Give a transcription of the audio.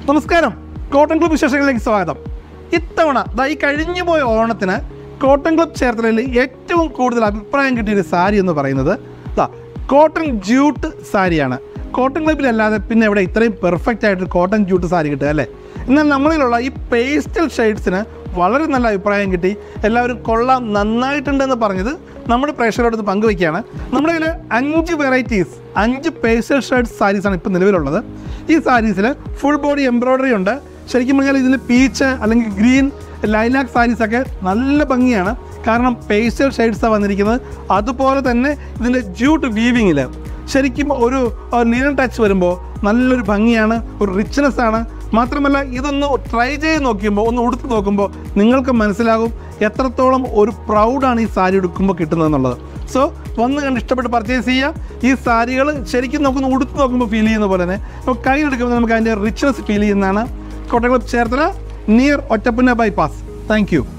നമസ്കാരം cotton club വിശേഷങ്ങളിലേക്ക് സ്വാഗതം ഇത്തവണ ദാ ഈ കഴിഞ്ഞു പോയ ഓണത്തിന് കോട്ടൺ ക്ലബ് ചേർത്തലയിൽ ഏറ്റവും കൂടുതൽ അഭിപ്രായം കിട്ടിയ ഒരു സാരി എന്ന് പറയുന്നത് ദാ കോട്ടൺ ജ്യൂട്ട് സാരിയാണ് കോട്ടൺ ക്ലബിലല്ലാതെ പിന്നെ ഇവിടെ ഇത്രയും പെർഫെക്റ്റ് ആയിട്ട് കോട്ടൺ ജ്യൂട്ട് സാരി കിട്ടുക അല്ലേ എന്നാൽ നമ്മളിലുള്ള ഈ പേസ്റ്റൽ ഷെയ്ഡ്സിന് വളരെ നല്ല അഭിപ്രായം കിട്ടി എല്ലാവരും കൊള്ളാം നന്നായിട്ടുണ്ടെന്ന് പറഞ്ഞത് നമ്മുടെ പ്രേക്ഷകരോട് ഇത് പങ്കുവയ്ക്കുകയാണ് നമ്മുടെ കയ്യിൽ അഞ്ച് വെറൈറ്റീസ് അഞ്ച് പേസ്റ്റൽ ഷെയ്ഡ്സ് സാരീസാണ് ഇപ്പോൾ നിലവിലുള്ളത് ഈ സാരീസിൽ ഫുൾ ബോഡി എംബ്രോയ്ഡറി ഉണ്ട് ശരിക്കും പറഞ്ഞാൽ ഇതിൽ പീച്ച് അല്ലെങ്കിൽ ഗ്രീൻ ലൈലാക്ക് സാരീസൊക്കെ നല്ല ഭംഗിയാണ് കാരണം പേസ്റ്റൽ ഷെയ്ഡ്സാണ് വന്നിരിക്കുന്നത് അതുപോലെ തന്നെ ഇതിൻ്റെ ജ്യൂട്ട് വീവിങ്ങിൽ ശരിക്കും ഒരു നീലൻ ടച്ച് വരുമ്പോൾ നല്ലൊരു ഭംഗിയാണ് ഒരു റിച്ച്നെസ് ആണ് മാത്രമല്ല ഇതൊന്ന് ട്രൈ ചെയ്ത് നോക്കുമ്പോൾ ഒന്ന് ഉടുത്ത് നോക്കുമ്പോൾ നിങ്ങൾക്ക് മനസ്സിലാകും എത്രത്തോളം ഒരു പ്രൗഡാണ് ഈ സാരി ഉടുക്കുമ്പോൾ കിട്ടുന്നതെന്നുള്ളത് സോ വന്ന് കണ്ട് ഇഷ്ടപ്പെട്ട് പർച്ചേസ് ചെയ്യാം ഈ സാരികൾ ശരിക്കും നമുക്കൊന്ന് ഉടുത്ത് നോക്കുമ്പോൾ ഫീൽ ചെയ്യുന്ന പോലെ തന്നെ അപ്പോൾ കയ്യിലെടുക്കുമ്പോൾ നമുക്ക് അതിൻ്റെ റിച്ച്നെസ് ഫീൽ ചെയ്യുന്നതാണ് Kottayam club Cherthala near Ottapunna bypass thank U